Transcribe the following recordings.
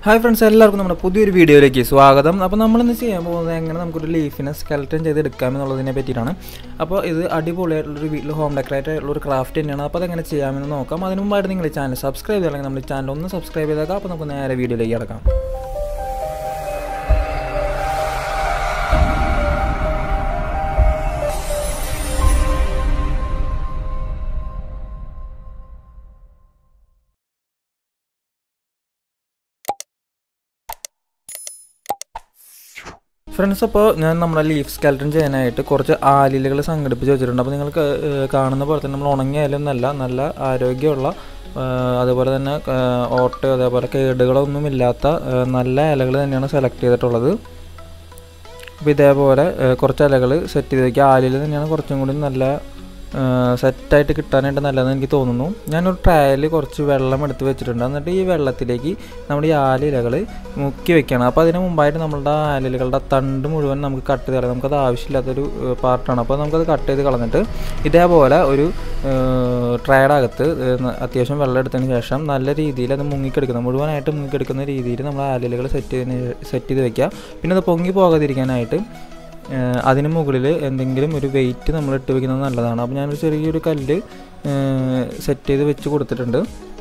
hi friends എല്ലാവർക്കും നമ്മുടെ പുതിയൊരു വീഡിയോയിലേക്ക് സ്വാഗതം അപ്പോൾ നമ്മളിന്ന് ചെയ്യാൻ പോകുന്നത് എങ്ങനെ നമുക്കൊരു ലീഫിനെ സ്കെൽറ്റൻ ചെയ്ത് എടുക്കാമെന്നുള്ളതിനെ പറ്റിയിട്ടാണ് അപ്പോൾ ഇത് അടിപൊളിയായിട്ടുള്ളൊരു വീട്ടിൽ ഹോം ഡെക്കറേറ്റ് ആയിട്ടുള്ള ഒരു ക്രാഫ്റ്റ് തന്നെയാണ് അപ്പോൾ അതെങ്ങനെ ചെയ്യാമെന്ന് നോക്കാം അതിന് മുമ്പായിട്ട് നിങ്ങൾ ഈ ചാനൽ സബ്സ്ക്രൈബ് ചെയ്തില്ലെങ്കിൽ നമ്മൾ ചാനൽ ഒന്ന് സബ്സ്ക്രൈബ് ചെയ്തേക്കാം അപ്പോൾ നമുക്ക് നേരെ വീഡിയോയിലേക്ക് കിടക്കാം ഫ്രണ്ട്സ് അപ്പോൾ ഞാൻ നമ്മുടെ ലീഫ് സ്കാൽട്ടൺ ചെയ്യാനായിട്ട് കുറച്ച് ആലിലകൾ സംഘടിപ്പിച്ച് വെച്ചിട്ടുണ്ട് അപ്പോൾ നിങ്ങൾക്ക് ഏഹ്, കാണുന്ന പോലെ തന്നെ നമ്മൾ ഉണങ്ങിയാലും നല്ല നല്ല ആരോഗ്യമുള്ള ഏഹ്, അതുപോലെ തന്നെ ഏഹ്, ഓട്ട് അതേപോലെ കേടുകളൊന്നും ഇല്ലാത്ത ഏഹ്, നല്ല ഇലകൾ തന്നെയാണ് സെലക്ട് ചെയ്തിട്ടുള്ളത് അപ്പോൾ ഇതേപോലെ ഏഹ്, കുറച്ച് ഇലകൾ സെറ്റ് ചെയ്ത് വയ്ക്കുക ആലിൽ തന്നെയാണ് കുറച്ചും കൂടി നല്ല സെറ്റായിട്ട് കിട്ടാനായിട്ട് നല്ലതെന്ന് എനിക്ക് തോന്നുന്നു ഞാനൊരു ട്രയൽ കുറച്ച് വെള്ളം എടുത്ത് വെച്ചിട്ടുണ്ട് എന്നിട്ട് ഈ വെള്ളത്തിലേക്ക് നമ്മുടെ ഈ ആലിലകൾ മുക്കി വെക്കണം അപ്പോൾ അതിന് മുമ്പായിട്ട് നമ്മളുടെ ആലിലകളുടെ തണ്ട് മുഴുവൻ നമുക്ക് കട്ട് ചെയ്ത് കളയാം നമുക്കത് ആവശ്യമില്ലാത്തൊരു ഏഹ്, പാർട്ടാണ് അപ്പോൾ നമുക്കത് കട്ട് ചെയ്ത് കളഞ്ഞിട്ട് ഇതേപോലെ ഒരു ട്രയയുടെ അകത്ത് ഏഹ്, ന- അത്യാവശ്യം വെള്ളം എടുത്തതിന് ശേഷം നല്ല രീതിയിൽ അത് മുങ്ങിക്കെടുക്കുന്ന മുഴുവനായിട്ട് മുങ്ങിക്കെടുക്കുന്ന രീതിയിൽ നമ്മൾ ആലിലകൾ സെറ്റ് ചെയ്തതിന് സെറ്റ് ചെയ്ത് വെക്കുക പിന്നെ അത് പൊങ്ങി പോകാതിരിക്കാനായിട്ട് ഏഹ് അതിന് മുകളിൽ എന്തെങ്കിലും ഒരു വെയിറ്റ് നമ്മൾ ഇട്ട് വെക്കുന്നത് നല്ലതാണ് അപ്പോൾ ഞാനൊരു ചെറിയൊരു കല്ല് സെറ്റ് ചെയ്ത് വെച്ച് കൊടുത്തിട്ടുണ്ട്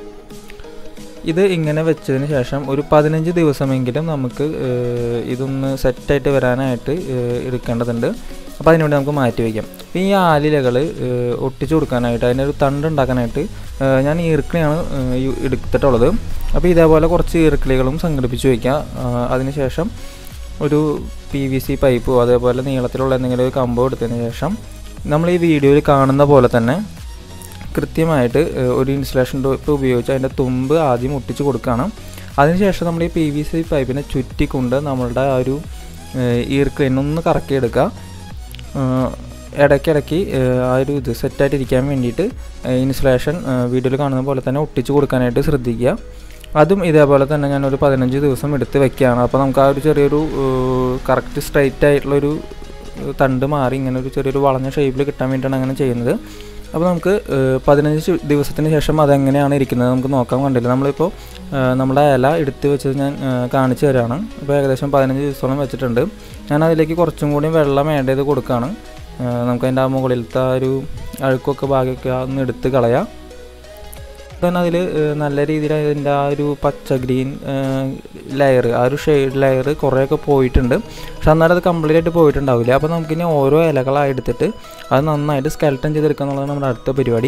ഇത് ഇങ്ങനെ വെച്ചതിന് ശേഷം ഒരു പതിനഞ്ച് ദിവസമെങ്കിലും നമുക്ക് ഏഹ് ഇതൊന്ന് സെറ്റായിട്ട് വരാനായിട്ട് ഏഹ് എടുക്കേണ്ടതുണ്ട് അപ്പോൾ അതിനുവേണ്ടി നമുക്ക് മാറ്റി വയ്ക്കാം അപ്പോൾ ഈ ആലിലകൾ ഒട്ടിച്ചു കൊടുക്കാനായിട്ട് അതിനൊരു തണ്ട് ഉണ്ടാക്കാനായിട്ട് ഏഹ് ഞാൻ ഈർക്കിളിയാണ് ഏഹ് യു- എടുത്തിട്ടുള്ളത് അപ്പോൾ ഇതേപോലെ കുറച്ച് ഈർക്കിളികളും സംഘടിപ്പിച്ച് വയ്ക്കുക ആഹ് അതിനുശേഷം ഒരു പി വി സി പൈപ്പോ അതേപോലെ നീളത്തിലുള്ള എന്തെങ്കിലും ഒരു കമ്പോ എടുത്തതിന് ശേഷം നമ്മൾ ഈ വീഡിയോയിൽ കാണുന്ന പോലെ തന്നെ കൃത്യമായിട്ട് ഏഹ്, ഒരു ഇൻസുലേഷൻ ടോപ്പ് ഉപയോഗിച്ച് അതിൻ്റെ തുമ്പ് ആദ്യം ഒട്ടിച്ച് കൊടുക്കണം അതിനുശേഷം നമ്മൾ ഈ പി വി സി പൈപ്പിനെ ചുറ്റിക്കൊണ്ട് നമ്മളുടെ ആ ഒരു ഈർക്ലൈൻ ഒന്ന് കറക്കിയെടുക്കുക ഏഹ്, ഇടയ്ക്കിടയ്ക്ക് ഏഹ്, ആ ഒരു ഇത് സെറ്റായിട്ട് ഇരിക്കാൻ വേണ്ടിയിട്ട് ഇൻസുലേഷൻ വീഡിയോയിൽ കാണുന്ന പോലെ തന്നെ ഒട്ടിച്ച് കൊടുക്കാനായിട്ട് ശ്രദ്ധിക്കുക അതും ഇതേപോലെ തന്നെ ഞാനൊരു പതിനഞ്ച് ദിവസം എടുത്ത് വെക്കുകയാണ് അപ്പോൾ നമുക്ക് ആ ഒരു ചെറിയൊരു കറക്റ്റ് സ്ട്രൈറ്റ് ആയിട്ടുള്ളൊരു ഏഹ്, തണ്ട് മാറി ഇങ്ങനെ ഒരു ചെറിയൊരു വളഞ്ഞ ഷേപ്പിൽ കിട്ടാൻ വേണ്ടിയിട്ടാണ് അങ്ങനെ ചെയ്യുന്നത് അപ്പോൾ നമുക്ക് ഏഹ്, പതിനഞ്ച് ശു- ദിവസത്തിന് ശേഷം അതെങ്ങനെയാണ് ഇരിക്കുന്നത് നമുക്ക് നോക്കാൻ കണ്ടില്ല നമ്മളിപ്പോൾ ഏഹ്, നമ്മുടെ ഇല എടുത്ത് വെച്ചത് ഞാൻ ഏഹ്, കാണിച്ചു തരാണ് അപ്പോൾ ഏകദേശം പതിനഞ്ച് ദിവസത്തോളം വെച്ചിട്ടുണ്ട് ഞാൻ അതിലേക്ക് കുറച്ചും കൂടി വെള്ളം ആഡ് ചെയ്ത് കൊടുക്കുകയാണ് ഏഹ്, നമുക്ക് അതിൻ്റെ ആ മുകളിലത്തെ ആ ഒരു അഴുക്കൊക്കെ ഭാഗമൊക്കെ ഒന്ന് എടുത്ത് കളയാം തന്നെ അതിൽ നല്ല രീതിയിൽ അതിൻ്റെ ആ ഒരു പച്ച ഗ്രീൻ ലെയർ ആ ഒരു ഷെയ്ഡ് ലെയർ കുറേയൊക്കെ പോയിട്ടുണ്ട് പക്ഷെ അന്നേരം അത് കംപ്ലീറ്റ് ആയിട്ട് പോയിട്ടുണ്ടാവില്ല അപ്പോൾ നമുക്കിനി ഓരോ ഇലകളായി എടുത്തിട്ട് അത് നന്നായിട്ട് സ്കെൽട്ടൺ ചെയ്തെടുക്കുക എന്നുള്ളതാണ് നമ്മുടെ അടുത്ത പരിപാടി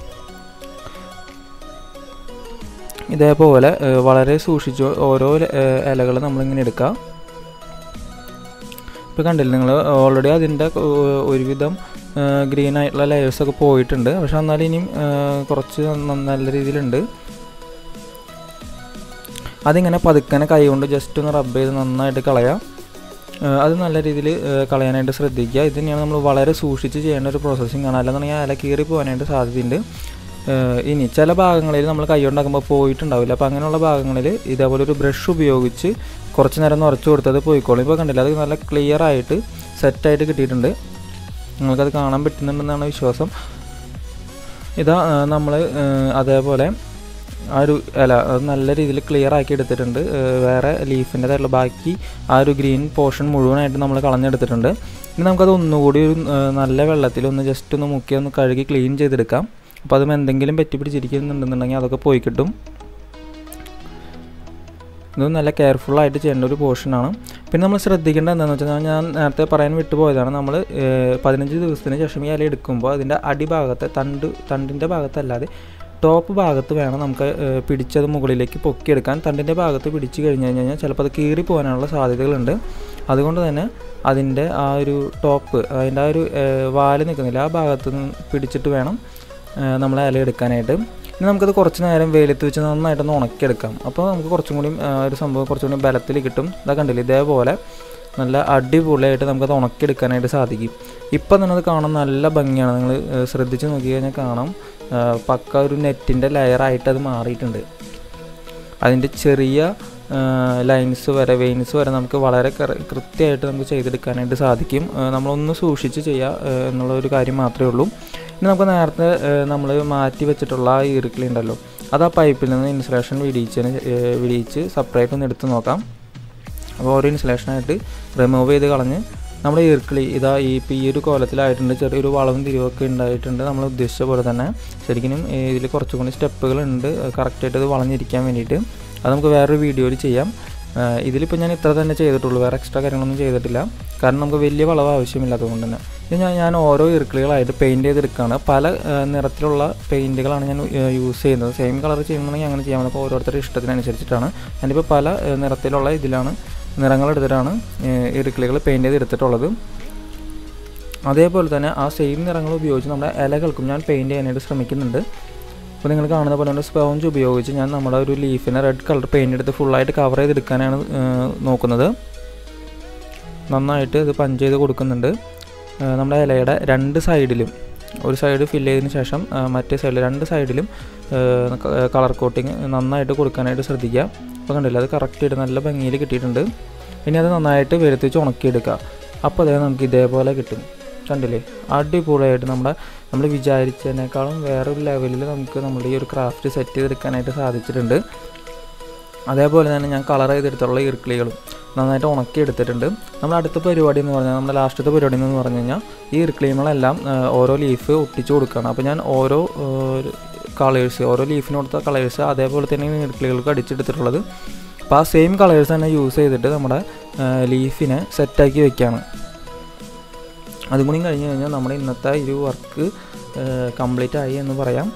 ഇതേപോലെ ഏഹ്, വളരെ സൂക്ഷിച്ച് ഓരോ ഇലകൾ നമ്മളിങ്ങനെ എടുക്കുക ഇപ്പോൾ കണ്ടില്ല നിങ്ങൾ ഓൾറെഡി അതിൻ്റെ ഏഹ്, ഒരുവിധം ഗ്രീൻ ആയിട്ടുള്ള ലെയേഴ്സൊക്കെ പോയിട്ടുണ്ട് പക്ഷെ എന്നാലും ഇനിയും ഏഹ്, കുറച്ച് ന- നല്ല രീതിയിലുണ്ട് അതിങ്ങനെ പതുക്കനെ കൈ കൊണ്ട് ജസ്റ്റ് ഒന്ന് റബ്ബ് ചെയ്ത് നന്നായിട്ട് കളയാം ഏഹ്, അത് നല്ല രീതിയിൽ കളയാനായിട്ട് ശ്രദ്ധിക്കുക ഇത് തന്നെയാണ് നമ്മൾ വളരെ സൂക്ഷിച്ച് ചെയ്യേണ്ട ഒരു പ്രോസസ്സിങ് ആണ് അല്ലാന്നുണ്ടെങ്കിൽ ഇല കീറി പോകാനായിട്ട് സാധ്യതയുണ്ട് ഏഹ്, ഇനി ചില ഭാഗങ്ങളിൽ നമ്മൾ കൈ കൊണ്ടാക്കുമ്പോൾ പോയിട്ടുണ്ടാവില്ല അപ്പോൾ അങ്ങനെയുള്ള ഭാഗങ്ങളിൽ ഇതേപോലെ ഒരു ബ്രഷ് ഉപയോഗിച്ച് കുറച്ച് നേരം നിറച്ച് കൊടുത്തത് പോയിക്കോളും ഇപ്പോൾ കണ്ടില്ല അത് നല്ല ക്ലിയർ ആയിട്ട് സെറ്റായിട്ട് കിട്ടിയിട്ടുണ്ട് നിങ്ങൾക്കത് കാണാൻ പറ്റുന്നുണ്ടെന്നാണ് വിശ്വാസം ഇതാ നമ്മൾ അതേപോലെ ആ ഒരു ഇല അത് നല്ല രീതിയിൽ ക്ലിയർ ആക്കി എടുത്തിട്ടുണ്ട് ഏഹ് വേറെ ലീഫിൻ്റെതായിട്ടുള്ള ബാക്കി ആ ഒരു ഗ്രീൻ പോർഷൻ മുഴുവനായിട്ട് നമ്മൾ കളഞ്ഞെടുത്തിട്ടുണ്ട് ഇനി നമുക്കത് ഒന്നുകൂടി ഒരു ഏഹ് നല്ല വെള്ളത്തിൽ ഒന്ന് ജസ്റ്റ് ഒന്ന് മുക്കി ഒന്ന് കഴുകി ക്ലീൻ ചെയ്തെടുക്കാം അപ്പോൾ അതും എന്തെങ്കിലും പറ്റി പിടിച്ചിരിക്കുന്നുണ്ടെന്നുണ്ടെങ്കിൽ അതൊക്കെ പോയി കിട്ടും ഇത് നല്ല കെയർഫുള്ളായിട്ട് ചെയ്യേണ്ട ഒരു പോർഷനാണ് പിന്നെ നമ്മൾ ശ്രദ്ധിക്കേണ്ടത് എന്താണെന്ന് വെച്ചാൽ ഞാൻ നേരത്തെ പറയാൻ വിട്ടുപോയതാണ് നമ്മൾ പതിനഞ്ച് ദിവസത്തിന് ശേഷം ഈ ഇല എടുക്കുമ്പോൾ അതിൻ്റെ അടിഭാഗത്തെ തണ്ട് തണ്ടിൻ്റെ ഭാഗത്തല്ലാതെ ടോപ്പ് ഭാഗത്ത് വേണം നമുക്ക് ഏഹ്, പിടിച്ചത് മുകളിലേക്ക് പൊക്കിയെടുക്കാൻ തണ്ടിൻ്റെ ഭാഗത്ത് പിടിച്ചു കഴിഞ്ഞ് കഴിഞ്ഞാൽ ചിലപ്പോൾ അത് കീറി പോകാനുള്ള സാധ്യതകളുണ്ട് അതുകൊണ്ട് തന്നെ അതിൻ്റെ ആ ഒരു ടോപ്പ് അതിൻ്റെ ആ ഒരു ഏഹ്, വാല് നിൽക്കുന്നില്ല ആ ഭാഗത്ത് നിന്ന് പിടിച്ചിട്ട് വേണം ഏഹ്, നമ്മൾ ഇല എടുക്കാനായിട്ട് ഇനി നമുക്കത് കുറച്ച് നേരം വെയിലത്ത് വെച്ച് നന്നായിട്ടൊന്ന് ഉണക്കിയെടുക്കാം അപ്പോൾ നമുക്ക് കുറച്ചും കൂടി ആ, ഒരു സംഭവം കുറച്ചും കൂടി ബലത്തിൽ കിട്ടും ഇതാ കണ്ടില്ല ഇതേപോലെ നല്ല അടിപൊളിയായിട്ട് നമുക്കത് ഉണക്കിയെടുക്കാനായിട്ട് സാധിക്കും ഇപ്പം തന്നെ അത് കാണാൻ നല്ല ഭംഗിയാണ് നിങ്ങൾ ശ്രദ്ധിച്ച് നോക്കി കഴിഞ്ഞാൽ കാണാം ആ, പക്ക ഒരു നെറ്റിൻ്റെ ലെയറായിട്ട് അത് മാറിയിട്ടുണ്ട് അതിൻ്റെ ചെറിയ ലൈൻസ് വരെ വെയിൻസ് വരെ നമുക്ക് വളരെ കറ- കൃത്യമായിട്ട് നമുക്ക് ചെയ്തെടുക്കാനായിട്ട് സാധിക്കും ആ, നമ്മളൊന്ന് സൂക്ഷിച്ച് ചെയ്യുക ആ, എന്നുള്ള ഒരു കാര്യം മാത്രമേ ഉള്ളൂ ഇനി നമുക്ക് നേരത്തെ നമ്മൾ മാറ്റി വെച്ചിട്ടുള്ള ആ ഈർക്കിളി ഉണ്ടല്ലോ അത് ആ പൈപ്പിൽ നിന്ന് ഇൻസുലേഷൻ വിടിയിച്ചതിന് ഏഹ് വിടിയിച്ച് സെപ്പറേറ്റ് ഒന്ന് എടുത്ത് നോക്കാം അപ്പോൾ ഓരോ ഇൻസുലേഷനായിട്ട് റിമൂവ് ചെയ്ത് കളഞ്ഞ് നമ്മുടെ ഈർക്കിളി ഇതാ ഈ ഇപ്പോൾ ഈ ഒരു കോലത്തിലായിട്ടുണ്ട് ചെറിയൊരു വളവും തിരിവൊക്കെ ഉണ്ടായിട്ടുണ്ട് നമ്മൾ ഉദ്ദേശിച്ച പോലെ തന്നെ ശരിക്കും ഇതിൽ കുറച്ചും കൂടി സ്റ്റെപ്പുകളുണ്ട് കറക്റ്റായിട്ട് ഇത് വളഞ്ഞിരിക്കാൻ വേണ്ടിയിട്ട് അത് നമുക്ക് വേറൊരു വീഡിയോയിൽ ചെയ്യാം ആഹ് ഇതിലിപ്പോൾ ഞാൻ ഇത്ര തന്നെ ചെയ്തിട്ടുള്ളൂ വേറെ എക്സ്ട്രാ കാര്യങ്ങളൊന്നും ചെയ്തിട്ടില്ല കാരണം നമുക്ക് വലിയ വളവ് ആവശ്യമില്ലാത്തതുകൊണ്ട് തന്നെ ഇത് ഞാൻ ഞാൻ ഓരോ ഇറുക്കിളികളായിട്ട് പെയിൻറ്റ് ചെയ്തെടുക്കുകയാണ് പല ആഹ് നിറത്തിലുള്ള പെയിൻറ്റുകളാണ് ഞാൻ യൂസ് ചെയ്യുന്നത് സെയിം കളർ ചെയ്യുന്നുണ്ടെങ്കിൽ അങ്ങനെ ചെയ്യാൻ അപ്പോൾ ഓരോരുത്തരുടെ ഇഷ്ടത്തിനനുസരിച്ചിട്ടാണ് ഞാനിപ്പോൾ പല ആഹ് നിറത്തിലുള്ള ഇതിലാണ് നിറങ്ങൾ എടുത്തിട്ടാണ് ഇറുക്കിളികൾ പെയിൻറ്റ് ചെയ്തെടുത്തിട്ടുള്ളത് അതേപോലെ തന്നെ ആ സെയിം നിറങ്ങൾ ഉപയോഗിച്ച് നമ്മുടെ ഇലകൾക്കും ഞാൻ പെയിൻറ്റ് ചെയ്യാനായിട്ട് ശ്രമിക്കുന്നുണ്ട് അപ്പോൾ നിങ്ങൾ കാണുന്ന പോലെ തന്നെ സ്പോഞ്ച് ഉപയോഗിച്ച് ഞാൻ നമ്മുടെ ഒരു ലീഫിനെ റെഡ് കളർ പെയിൻ്റ് എടുത്ത് ഫുള്ളായിട്ട് കവർ ചെയ്തെടുക്കാനാണ് ഏഹ്, നോക്കുന്നത് നന്നായിട്ട് ഇത് പഞ്ച് ചെയ്ത് കൊടുക്കുന്നുണ്ട് ഏഹ്, നമ്മുടെ ഇലയുടെ രണ്ട് സൈഡിലും ഒരു സൈഡ് ഫില്ല് ചെയ്തതിന് ശേഷം ഏഹ്, മറ്റേ സൈഡിൽ രണ്ട് സൈഡിലും കളർ കോട്ടിങ് നന്നായിട്ട് കൊടുക്കാനായിട്ട് ശ്രദ്ധിക്കുക അപ്പോൾ കണ്ടില്ല അത് കറക്റ്റായിട്ട് നല്ല ഭംഗിയിൽ കിട്ടിയിട്ടുണ്ട് ഇനി അത് നന്നായിട്ട് വരുത്തിച്ച് ഉണക്കിയെടുക്കുക അപ്പോൾ അതേ നമുക്ക് ഇതേപോലെ കിട്ടും കണ്ടില്ലേ അടിപൊളിയായിട്ട് നമ്മുടെ നമ്മൾ വിചാരിച്ചതിനേക്കാളും വേറൊരു ലെവലിൽ നമുക്ക് നമ്മുടെ ഈ ഒരു ക്രാഫ്റ്റ് സെറ്റ് ചെയ്തെടുക്കാനായിട്ട് സാധിച്ചിട്ടുണ്ട് അതേപോലെ തന്നെ ഞാൻ കളർ ചെയ്തെടുത്തുള്ള ഇർക്കിളികളും നന്നായിട്ട് ഉണക്കി എടുത്തിട്ടുണ്ട് നമ്മുടെ അടുത്ത പരിപാടി എന്ന് പറഞ്ഞാൽ നമ്മുടെ ലാസ്റ്റത്തെ പരിപാടി എന്ന് പറഞ്ഞു കഴിഞ്ഞാൽ ഈ ഇർക്കിളികളെല്ലാം ഓരോ ലീഫ് ഒട്ടിച്ചു കൊടുക്കുകയാണ് അപ്പോൾ ഞാൻ ഓരോ കളേഴ്സ് ഓരോ ലീഫിന് കൊടുത്ത കളേഴ്സ് അതേപോലെ തന്നെ ഇർക്കിളികൾക്ക് അടിച്ചെടുത്തിട്ടുള്ളത് അപ്പോൾ ആ സെയിം കളേഴ്സ് തന്നെ യൂസ് ചെയ്തിട്ട് നമ്മുടെ ലീഫിനെ സെറ്റാക്കി വെക്കുകയാണ് അതും കൂടി കഴിഞ്ഞ് കഴിഞ്ഞാൽ നമ്മുടെ ഇന്നത്തെ ഈ ഒരു വർക്ക് കംപ്ലീറ്റ് ആയി എന്ന് പറയാം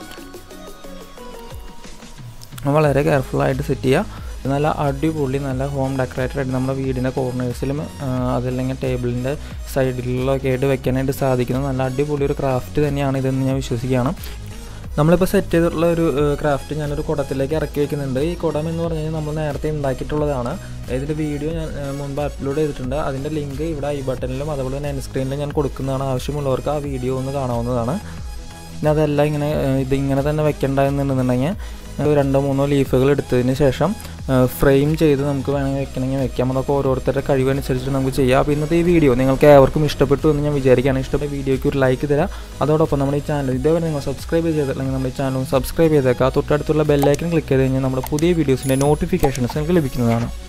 വളരെ കെയർഫുള്ളായിട്ട് സെറ്റ് ചെയ്യുക നല്ല അടിപൊളി നല്ല ഹോം ഡെക്കറേറ്റഡ് ആയിട്ട് നമ്മുടെ വീടിൻ്റെ കോർണേഴ്സിലും അതല്ലെങ്കിൽ ടേബിളിൻ്റെ സൈഡിലൊക്കെ ആയിട്ട് വെക്കാനായിട്ട് സാധിക്കുന്ന നല്ല അടിപൊളി ഒരു ക്രാഫ്റ്റ് തന്നെയാണ് ഇതെന്ന് ഞാൻ വിശ്വസിക്കുകയാണ് നമ്മളിപ്പോൾ സെറ്റ് ചെയ്തിട്ടുള്ള ഒരു ക്രാഫ്റ്റ് ഞാനൊരു കുടത്തിലേക്ക് ഇറക്കി വെക്കുന്നുണ്ട് ഈ കുടം എന്ന് പറഞ്ഞു കഴിഞ്ഞാൽ നമ്മൾ നേരത്തെ ഉണ്ടാക്കിയിട്ടുള്ളതാണ് ഇതിൻ്റെ വീഡിയോ ഞാൻ ഏഹ്, മുൻപ് അപ്ലോഡ് ചെയ്തിട്ടുണ്ട് അതിൻ്റെ ലിങ്ക് ഇവിടെ ഐ ബട്ടണിലും അതുപോലെ തന്നെ എൻ സ്ക്രീനിലും ഞാൻ കൊടുക്കുന്നതാണ് ആവശ്യമുള്ളവർക്ക് ആ വീഡിയോ ഒന്ന് കാണാവുന്നതാണ് പിന്നെ അതെല്ലാം ഇങ്ങനെ ഏഹ്, ഇത് ഇങ്ങനെ തന്നെ വെക്കേണ്ടതെന്നുണ്ടെന്നുണ്ടെങ്കിൽ ഒരു രണ്ടോ മൂന്നോ ലീഫുകൾ എടുത്തതിന് ശേഷം ഫ്രെയിം ചെയ്ത് നമുക്ക് വേണമെങ്കിൽ വെക്കണമെങ്കിൽ വെക്കാം അതൊക്കെ ഓരോരുത്തരുടെ കഴിവനുസരിച്ച് നമുക്ക് ചെയ്യാം അപ്പോൾ ഇന്നത്തെ ഈ വീഡിയോ നിങ്ങൾക്ക് ഏവർക്കും ഇഷ്ടപ്പെട്ടു എന്ന് ഞാൻ വിചാരിക്കുകയാണ് ഇഷ്ടപ്പെട്ട വീഡിയോയ്ക്ക് ഒരു ലൈക്ക് തരാം അതോടൊപ്പം നമ്മുടെ ഈ ചാനൽ ഇതേവരെ നിങ്ങൾ സബ്സ്ക്രൈബ് ചെയ്തിട്ടില്ലെങ്കിൽ നമ്മുടെ ഈ ചാനൽ സബ്സ്ക്രൈബ് ചെയ്തേക്കാം തൊട്ടടുത്തുള്ള ബെല്ലൈക്കൻ ക്ലിക്ക് ചെയ്ത് കഴിഞ്ഞാൽ നമ്മുടെ പുതിയ വീഡിയോസിൻ്റെ നോട്ടിഫിക്കേഷൻസ് നിങ്ങൾക്ക് ലഭിക്കുന്നതാണ്